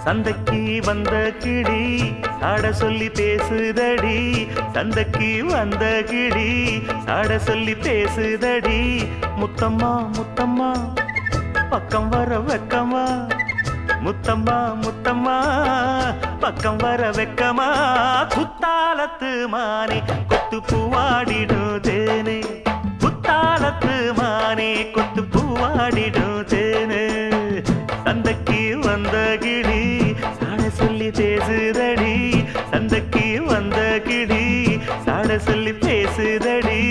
சந்தைக்கு வந்த கிளி சாட சொல்லி பேசுதடி சந்தைக்கு வந்த கிளி சாட சொல்லி பேசுதடி முத்தம்மா முத்தம்மா பக்கம் வர வெக்கமா முத்தம்மா முத்தம்மா பக்கம் வர வெக்கமா குத்தாலத்து மானே கொத்து பூவாடிடும் தேனே குத்தாலத்து மானே கொத்து பூவாடிடும் தேனே சந்தைக்கு வந்த கிளி சாட சொல்லி பேசுதடி சந்தைக்கு வந்த கிளி சாட சொல்லி பேசுதடி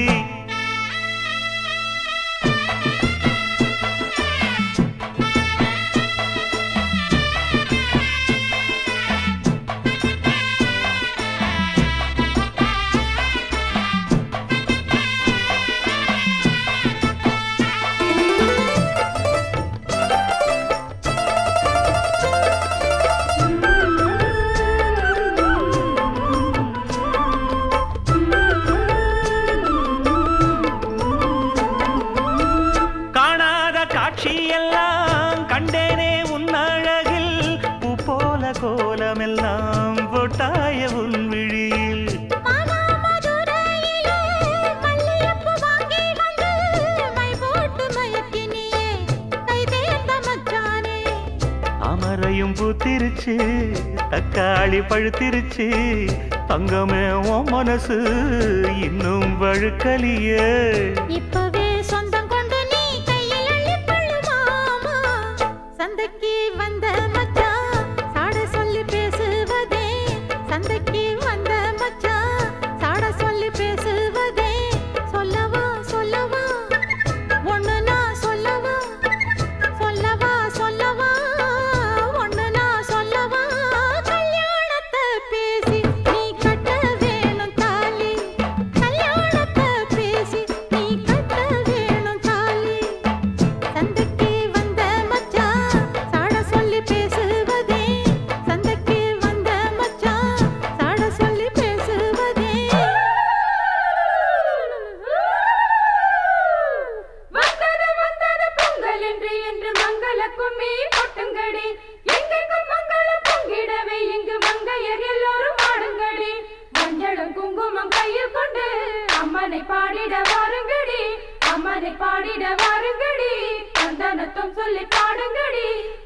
காணாத காட்சியெல்லாம் கண்டேனே உன் அழகில் பூ போல கோலமெல்லாம் போட்டாய உன் விழியில் மானாமதுரையிலே மல்லிகைப்பூ வாங்கி வந்து மை போட்டு மயக்கினியே கை தேர்ந்த மச்சானே அமரையும் பூத்திருச்சு தக்காளி பழுத்திருச்சு தங்கமே உன் மனசு இன்னும் வழுக்கலியே இப்பவே சொந்தம் கொண்டு நீ கையில் அள்ளிக் கொள்ளு மாமா சந்தைக்கு வந்த மச்சான் சாட சொல்லி பேசுவதே சந்தைக்கு வந்த மச்சான் சாட சொல்லி பேசுவதே சொல்லவா சொல்லவா ஒண்ணு நான் சொல்லவா சொல்லவா சொல்லவா ஒண்ணு நான் சொல்லவா கல்யாணத்தை பேசி நீ கட்ட வேணும் தாலி கல்யாணத்தை பேசி நீ கட்ட வேணும் தாலி சந்தைக்கு வந்த மச்சான் சாட சொல்லி பேசுவதே சந்தைக்கு வந்த மச்சான் சாட சொல்லி பேசுவதே வந்தது வந்தது பொங்கல் என்று என்று மங்கள கும்மி கொட்டுங்கடி எங்கெங்கும் மங்களம் பொங்கிடவே இங்கு மங்கையர் எல்லோரும் ஆடுங்கடி மஞ்சளும் குங்குமம் கையில் கொண்டு அம்மனை பாடிட வாருங்கடி அம்மனை பாடிட வாருங்கடி சந்தனத்தும் சொல்லி பாடுங்கடி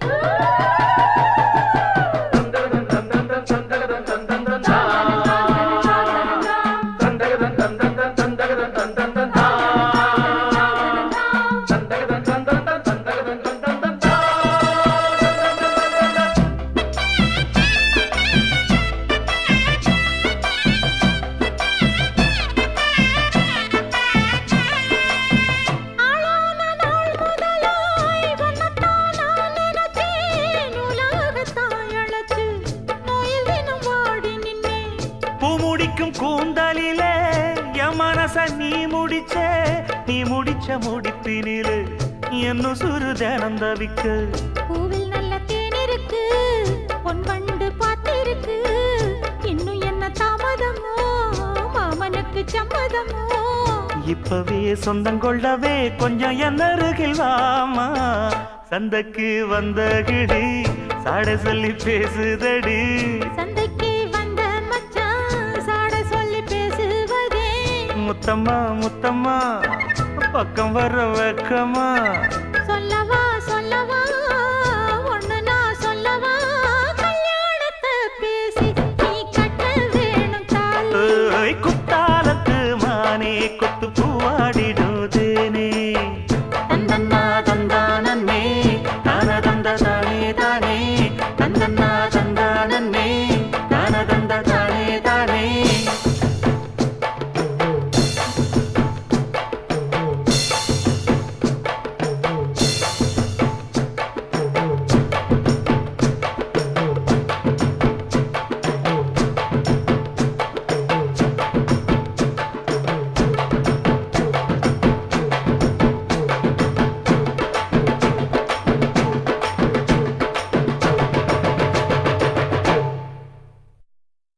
ஆளான நாள் முதலாய் உன்னைத்தான் நான் நினைச்சேன். உலகத்தாய் அழைச்சு நோயில் தினம் வாடி நின்னேன். பூ முடிக்கும் கூந்தலிலே என் மனச நீ முடிச்ச நீ முடிச்ச முடிப்பினிலே என்ன சுரு தினம் தவிக்க பூவில் நல்ல தேன் இருக்கு, பொன் வண்டு பார்த்திருக்கு. இன்னும் என்ன தாமதமோ மாமனுக்கு சம்மதமோ இப்பவே சொந்தம் கொள்ளவே கொஞ்சம் என் அருகில் வாமா சந்தைக்கு வந்த கிடி சாட சொல்லி பேசுதடி சந்தைக்கு வந்த மச்சான் சாட சொல்லி பேசுவதே முத்தம்மா முத்தம்மா பக்கம் வர வெக்கமா